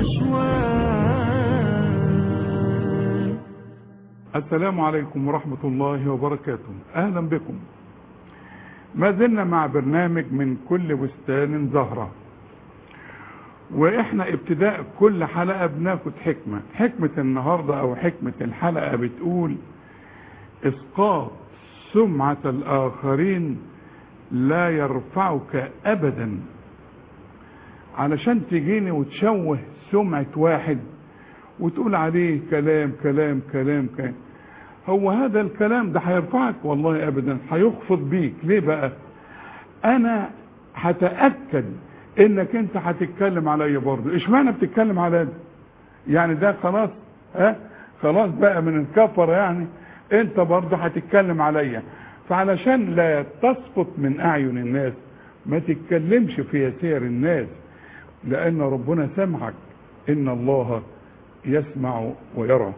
الأشواق السلام عليكم ورحمة الله وبركاته أهلا بكم ما زلنا مع برنامج من كل بستان زهرة وإحنا ابتداء كل حلقة بناخد حكمة حكمة النهاردة أو حكمة الحلقة بتقول إسقاط سمعة الآخرين لا يرفعك أبدا علشان تجيني وتشوه سمعة واحد وتقول عليه كلام كلام كلام كلام هو هذا الكلام ده هيرفعك والله ابدا هيخفض بيك ليه بقى انا هتاكد انك انت هتتكلم عليا برضه اشمعنى بتتكلم على ده يعني ده خلاص ها خلاص بقى من الكفر يعني انت برضه هتتكلم عليا فعلشان لا تسقط من اعين الناس ما تتكلمش في يسير الناس لان ربنا سمعك ان الله يسمع ويرى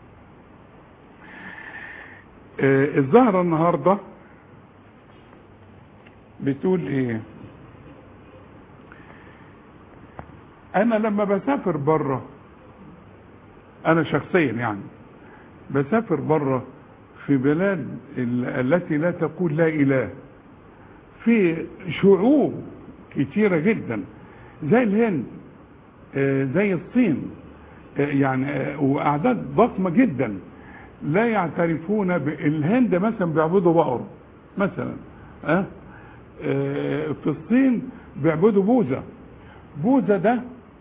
آه، الزهرة النهاردة بتقول ايه انا لما بسافر بره انا شخصيا يعني بسافر بره في بلاد ال- التي لا تقول لا اله في شعوب كتيرة جدا زي الهند آه، زي الصين آه، يعني آه، واعداد ضخمة جدا لا يعترفون بالهند مثلا بيعبدوا بقر مثلا أه؟ آه، في الصين بيعبدوا بوذا بوذا ده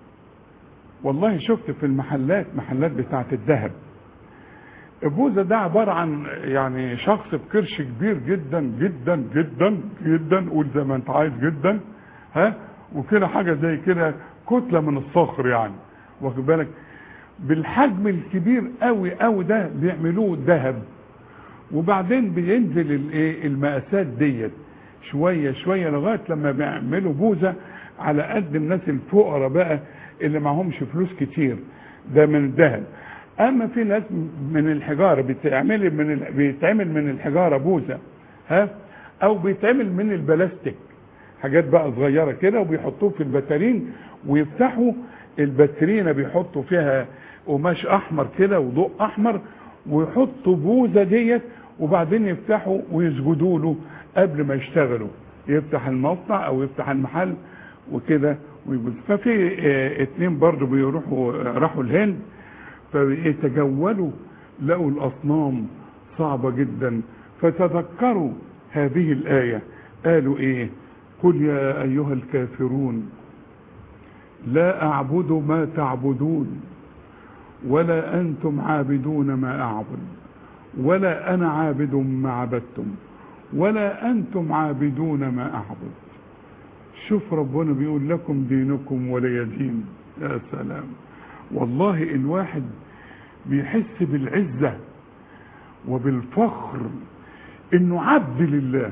والله شفت في المحلات محلات بتاعت الذهب بوذا ده عبارة عن يعني شخص بكرش كبير جدا جدا جدا جدا قول زي ما انت عايز جدا ها وكده حاجة زي كده كتلة من الصخر يعني واخد بالك بالحجم الكبير قوي قوي ده بيعملوه ذهب وبعدين بينزل الايه المقاسات ديت شويه شويه لغايه لما بيعملوا بوزه على قد الناس الفقراء بقى اللي معهمش فلوس كتير ده من الذهب اما في ناس من الحجاره بتعمل من ال... بيتعمل من الحجاره بوزه ها او بيتعمل من البلاستيك حاجات بقى صغيره كده وبيحطوه في البتارين ويفتحوا الباترينه بيحطوا فيها قماش احمر كده وضوء احمر ويحطوا بوزه ديت وبعدين يفتحوا ويسجدوا له قبل ما يشتغلوا يفتح المصنع او يفتح المحل وكده ويقول ففي اه اتنين برضو بيروحوا راحوا الهند فيتجولوا لقوا الاصنام صعبه جدا فتذكروا هذه الايه قالوا ايه قل يا ايها الكافرون لا اعبد ما تعبدون ولا انتم عابدون ما اعبد ولا انا عابد ما عبدتم ولا انتم عابدون ما اعبد شوف ربنا بيقول لكم دينكم ولي دين يا سلام والله الواحد بيحس بالعزه وبالفخر انه عبد لله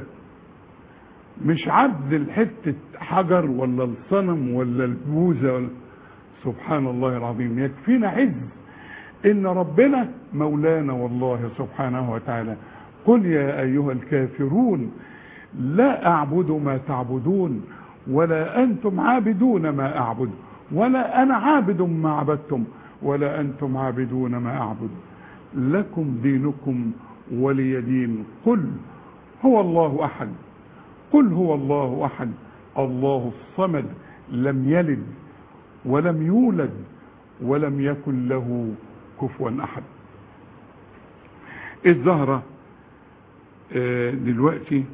مش عبد الحتة حجر ولا الصنم ولا البوزة ولا سبحان الله العظيم يكفينا عز ان ربنا مولانا والله سبحانه وتعالى قل يا ايها الكافرون لا اعبد ما تعبدون ولا انتم عابدون ما اعبد ولا انا عابد ما عبدتم ولا انتم عابدون ما اعبد لكم دينكم ولي دين قل هو الله احد قل هو الله احد الله الصمد لم يلد ولم يولد ولم يكن له كفوا احد الزهرة دلوقتي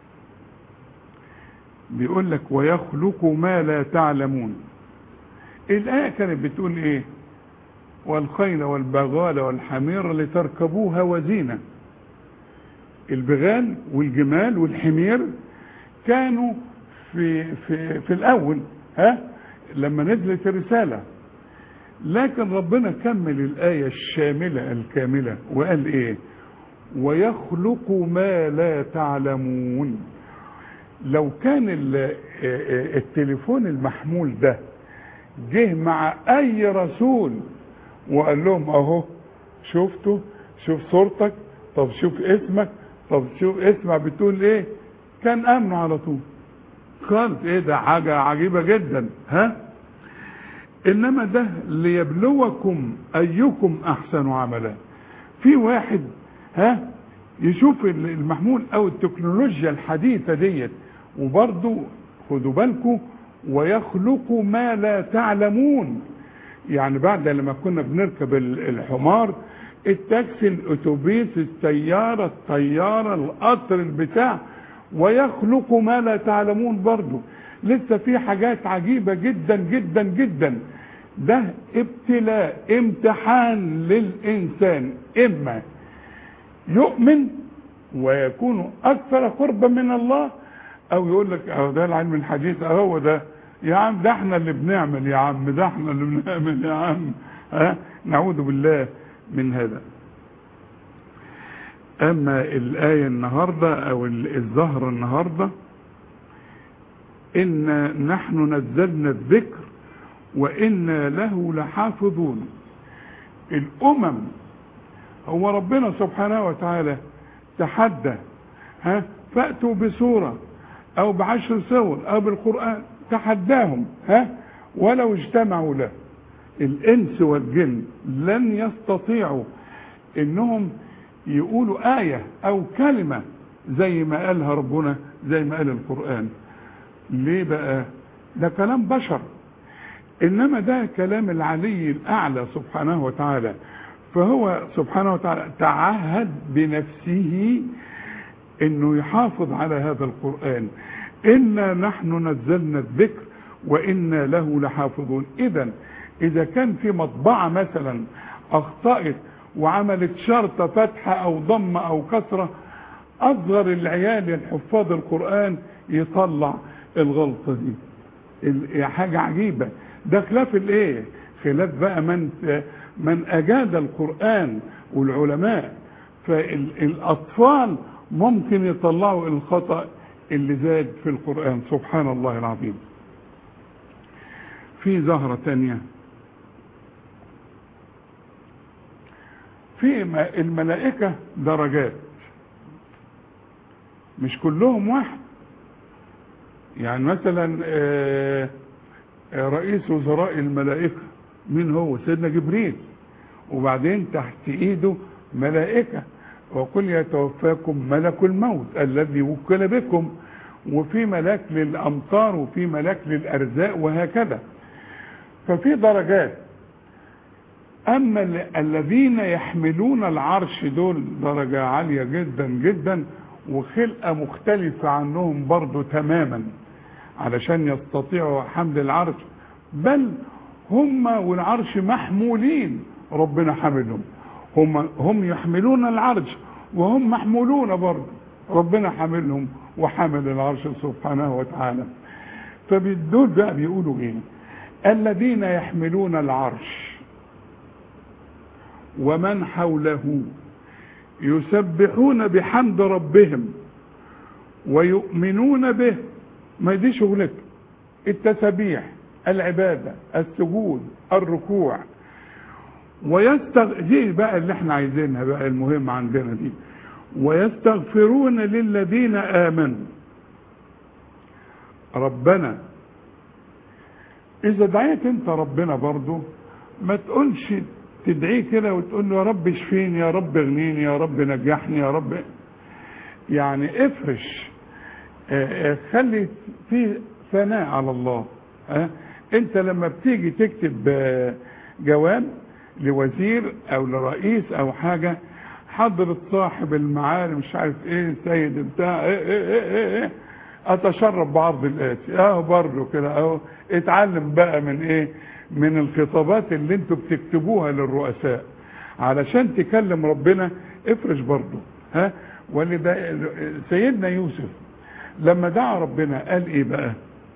بيقول لك ويخلق ما لا تعلمون الآية كانت بتقول ايه والخيل والبغال والحمير لتركبوها وزينة البغال والجمال والحمير كانوا في في في الاول ها لما نزلت الرساله لكن ربنا كمل الايه الشامله الكامله وقال ايه ويخلق ما لا تعلمون لو كان التليفون المحمول ده جه مع اي رسول وقال لهم اهو شفتوا شوف صورتك طب شوف اسمك طب شوف اسمع بتقول ايه كان امنه على طول خالص ايه ده حاجه عجيبه جدا ها انما ده ليبلوكم ايكم احسن عملا في واحد ها يشوف المحمول او التكنولوجيا الحديثة ديت وبرضو خدوا بالكم ويخلق ما لا تعلمون يعني بعد لما كنا بنركب الحمار التاكسي الاتوبيس السيارة الطيارة القطر البتاع ويخلق ما لا تعلمون برضو لسه في حاجات عجيبة جدا جدا جدا ده ابتلاء امتحان للإنسان إما يؤمن ويكون أكثر قربا من الله أو يقول لك أهو ده العلم الحديث أهو ده يا عم ده احنا اللي بنعمل يا عم ده احنا اللي بنعمل يا عم ها نعوذ بالله من هذا أما الآية النهاردة أو الظهر النهاردة إن نحن نزلنا الذكر وإنا له لحافظون الأمم هو ربنا سبحانه وتعالى تحدى ها فأتوا بسورة أو بعشر سور أو بالقرآن تحداهم ها ولو اجتمعوا له الإنس والجن لن يستطيعوا إنهم يقولوا آية أو كلمة زي ما قالها ربنا زي ما قال القرآن ليه بقى ده كلام بشر انما ده كلام العلي الاعلى سبحانه وتعالى فهو سبحانه وتعالى تعهد بنفسه انه يحافظ على هذا القرآن انا نحن نزلنا الذكر وانا له لحافظون اذا اذا كان في مطبعة مثلا اخطأت وعملت شرطة فتحة او ضمة او كسرة اصغر العيال الحفاظ القرآن يطلع الغلطة دي حاجة عجيبة ده خلاف الايه خلاف بقى من من اجاد القرآن والعلماء فالاطفال ممكن يطلعوا الخطأ اللي زاد في القرآن سبحان الله العظيم في زهرة تانية في الملائكة درجات مش كلهم واحد يعني مثلا رئيس وزراء الملائكة مين هو سيدنا جبريل وبعدين تحت ايده ملائكة وقل يتوفاكم ملك الموت الذي وكل بكم وفي ملاك للامطار وفي ملاك للارزاق وهكذا ففي درجات اما الذين يحملون العرش دول درجة عالية جدا جدا وخلقة مختلفة عنهم برضو تماما علشان يستطيعوا حمل العرش بل هم والعرش محمولين ربنا حملهم هم هم يحملون العرش وهم محمولون برضه ربنا حملهم وحمل العرش سبحانه وتعالى فبالدول بقى بيقولوا ايه الذين يحملون العرش ومن حوله يسبحون بحمد ربهم ويؤمنون به ما دي شغلته التسبيح العبادة السجود الركوع ويستغ... دي بقى اللي احنا عايزينها بقى المهم عندنا دي ويستغفرون للذين آمنوا ربنا إذا دعيت أنت ربنا برضو ما تقولش تدعيه كده وتقول له يا رب اشفيني يا رب اغنيني يا رب نجحني يا رب يعني افرش اه اه خلي في ثناء على الله اه انت لما بتيجي تكتب جواب لوزير او لرئيس او حاجة حضرة صاحب المعالي مش عارف ايه سيد بتاع ايه ايه ايه ايه, ايه اتشرف بعرض الاتي اهو برضه كده اهو اتعلم بقى من ايه من الخطابات اللي انتوا بتكتبوها للرؤساء علشان تكلم ربنا افرش برضه ها ولذا سيدنا يوسف لما دعا ربنا قال ايه بقى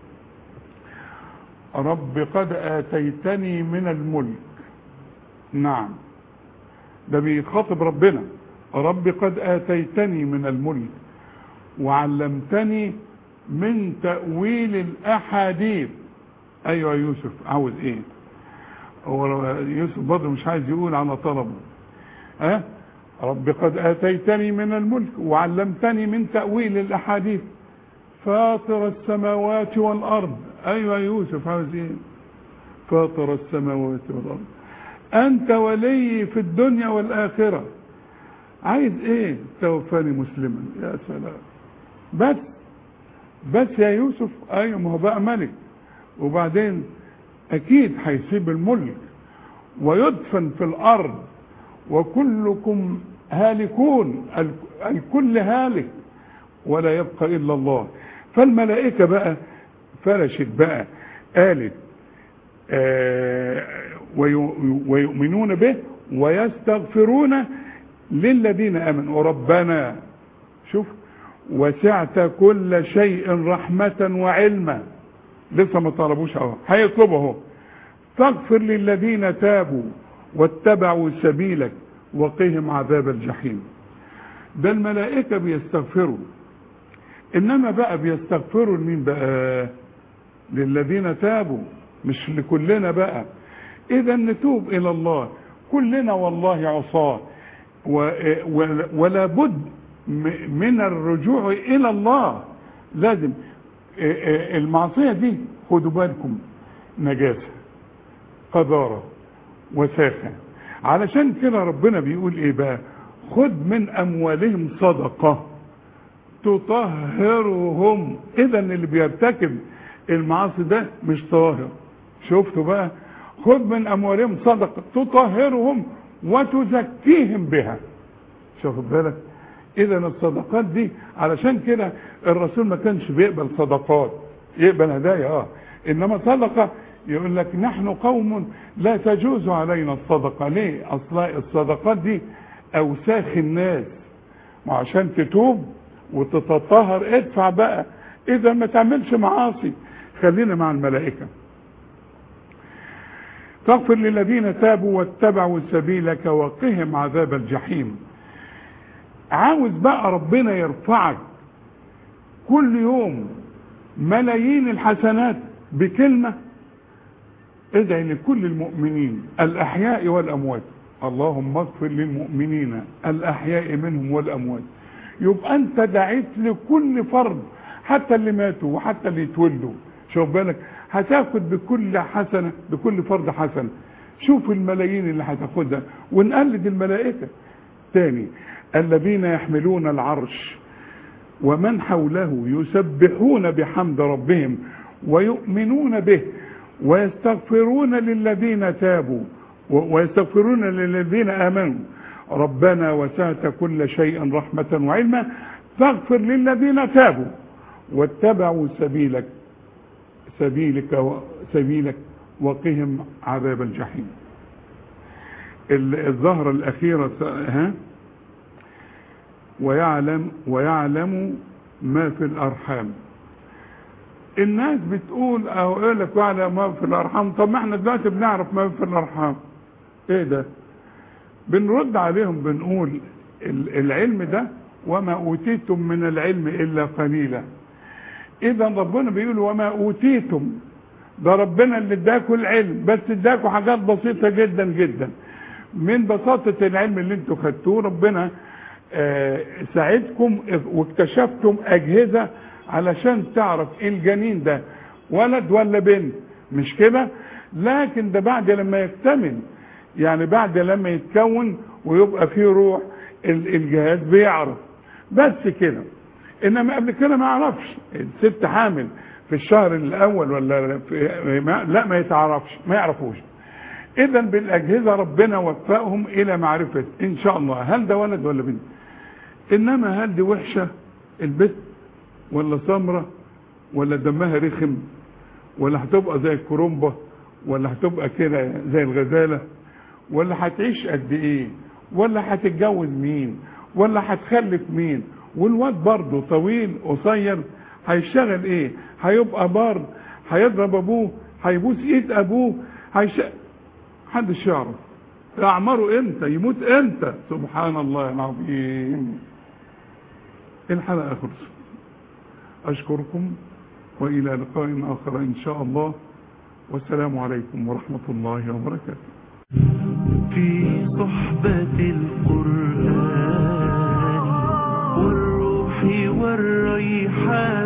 رب قد اتيتني من الملك نعم ده بيخاطب ربنا رب قد اتيتني من الملك وعلمتني من تأويل الاحاديث ايوه يوسف عاوز ايه هو يوسف برضه مش عايز يقول على طلبه ها أه؟ رب قد اتيتني من الملك وعلمتني من تأويل الاحاديث فاطر السماوات والارض ايوه يوسف عاوز ايه فاطر السماوات والارض انت ولي في الدنيا والاخره عايز ايه توفاني مسلما يا سلام بس بس يا يوسف ايوه ما هو بقى ملك وبعدين اكيد هيسيب الملك ويدفن في الارض وكلكم هالكون الكل هالك ولا يبقى الا الله فالملائكه بقى فرشت بقى قالت آه ويؤمنون به ويستغفرون للذين امنوا ربنا شوف وسعت كل شيء رحمة وعلما لسه ما طلبوش اهو هيطلبوا اهو فاغفر للذين تابوا واتبعوا سبيلك وقهم عذاب الجحيم ده الملائكة بيستغفروا انما بقى بيستغفروا لمين بقى للذين تابوا مش لكلنا بقى اذا نتوب الى الله كلنا والله عصاه ولا بد من الرجوع الى الله لازم المعصيه دي خدوا بالكم نجاسه قذاره وساخه علشان كده ربنا بيقول ايه بقى خد من اموالهم صدقه تطهرهم اذا اللي بيرتكب المعاصي ده مش طاهر شفتوا بقى خد من اموالهم صدقه تطهرهم وتزكيهم بها شوف بالك اذا الصدقات دي علشان كده الرسول ما كانش بيقبل صدقات يقبل هدايا اه انما صدقه يقول لك نحن قوم لا تجوز علينا الصدقه ليه اصلا الصدقات دي اوساخ الناس وعشان تتوب وتتطهر ادفع بقى اذا ما تعملش معاصي خلينا مع الملائكه فاغفر للذين تابوا واتبعوا سبيلك وقهم عذاب الجحيم عاوز بقى ربنا يرفعك كل يوم ملايين الحسنات بكلمة ادعي لكل المؤمنين الأحياء والأموات اللهم اغفر للمؤمنين الأحياء منهم والأموات يبقى أنت دعيت لكل فرد حتى اللي ماتوا وحتى اللي يتولدوا شوف بالك هتاخد بكل حسنة بكل فرد حسنة شوف الملايين اللي هتاخدها ونقلد الملائكة تاني الذين يحملون العرش ومن حوله يسبحون بحمد ربهم ويؤمنون به ويستغفرون للذين تابوا ويستغفرون للذين امنوا ربنا وسعت كل شيء رحمة وعلما فاغفر للذين تابوا واتبعوا سبيلك سبيلك سبيلك وقهم عذاب الجحيم الظهر الأخيرة ها ويعلم ويعلم ما في الأرحام الناس بتقول او يقول لك يعلم ما في الأرحام طب ما احنا دلوقتي بنعرف ما في الأرحام ايه ده بنرد عليهم بنقول العلم ده وما أوتيتم من العلم إلا قليلا اذا ربنا بيقول وما اوتيتم ده ربنا اللي اداكم العلم بس اداكم حاجات بسيطة جدا جدا من بساطة العلم اللي انتوا خدتوه ربنا آه ساعدكم واكتشفتم اجهزة علشان تعرف الجنين ده ولد ولا بنت مش كده لكن ده بعد لما يكتمل يعني بعد لما يتكون ويبقى فيه روح الجهاز بيعرف بس كده انما قبل كده ما يعرفش الست حامل في الشهر الاول ولا في ما لا ما يتعرفش ما يعرفوش اذا بالاجهزه ربنا وفقهم الى معرفه ان شاء الله هل ده ولد ولا بنت انما هل دي وحشه البنت ولا سمره ولا دمها رخم ولا هتبقى زي الكرومبه ولا هتبقى كده زي الغزاله ولا هتعيش قد ايه ولا هتتجوز مين ولا هتخلف مين والواد برضه طويل قصير هيشتغل ايه هيبقى بار هيضرب ابوه هيبوس ايد ابوه هيش محدش يعرف اعمره امتى يموت امتى سبحان الله العظيم الحلقه خلصت اشكركم والى لقاء اخر ان شاء الله والسلام عليكم ورحمه الله وبركاته في صحبة القرآن والروح والريحان